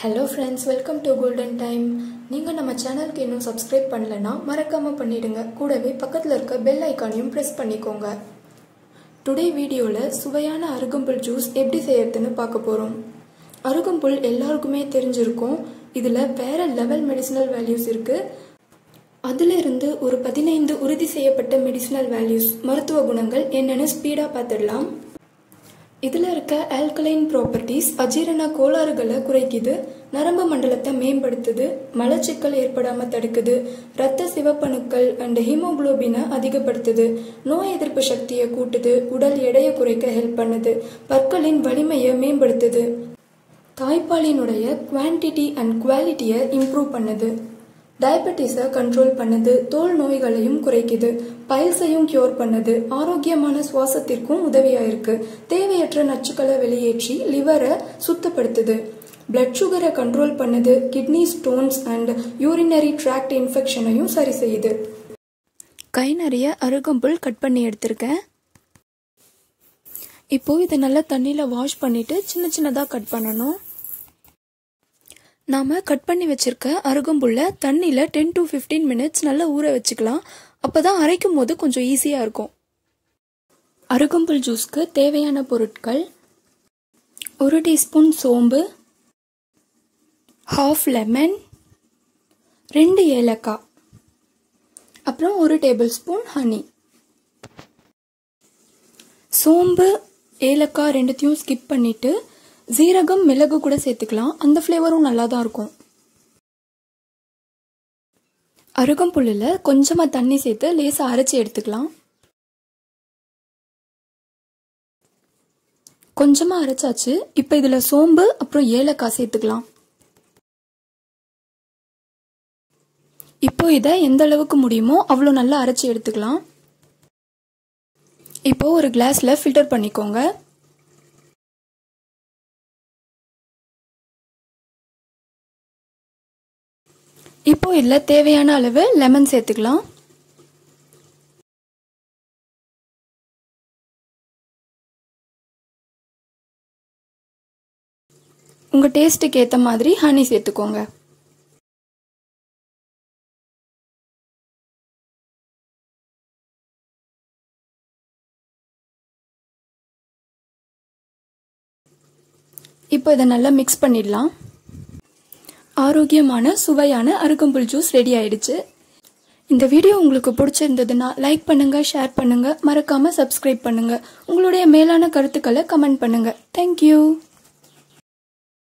hello friends welcome to golden time நீங்கள் நம்ம சேனலுக்கு இன்னும் சப்ஸ்கிரைப் பண்ணலன்னா மறக்காமல் பண்ணிடுங்க கூடவே பக்கத்தில் இருக்க பெல் ஐக்கானையும் ப்ரெஸ் பண்ணிக்கோங்க டுடே வீடியோவில் சுவையான அருகம்புல் ஜூஸ் எப்படி செய்யறதுன்னு பார்க்க போகிறோம் அருகம்புல் எல்லாருக்குமே தெரிஞ்சிருக்கும் இதில் வேற லெவல் மெடிசினல் வேல்யூஸ் இருக்குது அதிலிருந்து ஒரு பதினைந்து உறுதி செய்யப்பட்ட மெடிசினல் வேல்யூஸ் மருத்துவ குணங்கள் என்னென்னு ஸ்பீடாக பார்த்துடலாம் இதில் இருக்க ஆல்கலைன் ப்ராப்பர்ட்டிஸ் அஜீரண கோளாறுகளை குறைக்குது நரம்பு மண்டலத்தை மேம்படுத்துது மலச்சிக்கல் ஏற்படாமல் தடுக்குது இரத்த சிவப்பணுக்கள் அண்ட் ஹீமோகுளோபினை அதிகப்படுத்துது நோய் எதிர்ப்பு சக்தியை கூட்டுது உடல் எடையை குறைக்க ஹெல்ப் பண்ணுது பற்களின் வலிமையை மேம்படுத்துது தாய்ப்பாலினுடைய குவான்டிட்டி அண்ட் குவாலிட்டியை இம்ப்ரூவ் பண்ணுது டயபெட்டிஸை கண்ட்ரோல் பண்ணுது தோல் நோய்களையும் குறைக்குது பைல்ஸையும் கியூர் பண்ணுது ஆரோக்கியமான சுவாசத்திற்கும் உதவியா இருக்கு தேவையற்ற நச்சுக்களை வெளியேற்றி லிவரை சுத்தப்படுத்துது பிளட் சுகரை கண்ட்ரோல் பண்ணுது kidney stones and urinary tract இன்ஃபெக்ஷனையும் சரி செய்யுது கை நிறைய அருகம்புல் கட் பண்ணி எடுத்திருக்கேன் இப்போ இதை நல்லா தண்ணியில் வாஷ் பண்ணிட்டு சின்ன சின்னதாக கட் பண்ணணும் நாம் கட் பண்ணி வச்சிருக்க அருகம்புல்ல தண்ணியில் டென் டு ஃபிஃப்டீன் மினிட்ஸ் நல்லா ஊற வச்சுக்கலாம் அப்போ தான் அரைக்கும் போது கொஞ்சம் ஈஸியாக இருக்கும் அருகம்புல் ஜூஸ்க்கு தேவையான பொருட்கள் ஒரு டீஸ்பூன் சோம்பு ஹாஃப் லெமன் ரெண்டு ஏலக்காய் அப்புறம் ஒரு டேபிள் ஸ்பூன் ஹனி சோம்பு ஏலக்காய் ரெண்டுத்தையும் ஸ்கிப் பண்ணிட்டு ஜீரகம் மிளகு கூட சேர்த்துக்கலாம் அந்த ஃப்ளேவரும் நல்லா தான் இருக்கும் அருகம்புல்லில் கொஞ்சமாக தண்ணி சேர்த்து லேசாக அரைச்சி எடுத்துக்கலாம் கொஞ்சமாக அரைச்சாச்சு இப்போ இதில் சோம்பு அப்புறம் ஏலக்காய் சேர்த்துக்கலாம் இப்போ இதை எந்த அளவுக்கு முடியுமோ அவ்வளோ நல்லா அரைச்சி எடுத்துக்கலாம் இப்போ ஒரு கிளாஸில் ஃபில்டர் பண்ணிக்கோங்க இப்போ இதில் தேவையான அளவு லெமன் சேர்த்துக்கலாம் உங்கள் டேஸ்ட்டுக்கு ஏற்ற மாதிரி ஹனி சேர்த்துக்கோங்க இப்போ இதை நல்லா மிக்ஸ் பண்ணிடலாம் ஆரோக்கியமான சுவையான அருகம்புல் ஜூஸ் ரெடி ஆயிடுச்சு இந்த வீடியோ உங்களுக்கு பிடிச்சிருந்ததுன்னா லைக் பண்ணுங்க ஷேர் பண்ணுங்க மறக்காம சப்ஸ்கிரைப் பண்ணுங்க உங்களுடைய மேலான கருத்துக்களை கமெண்ட் பண்ணுங்க தேங்க்யூ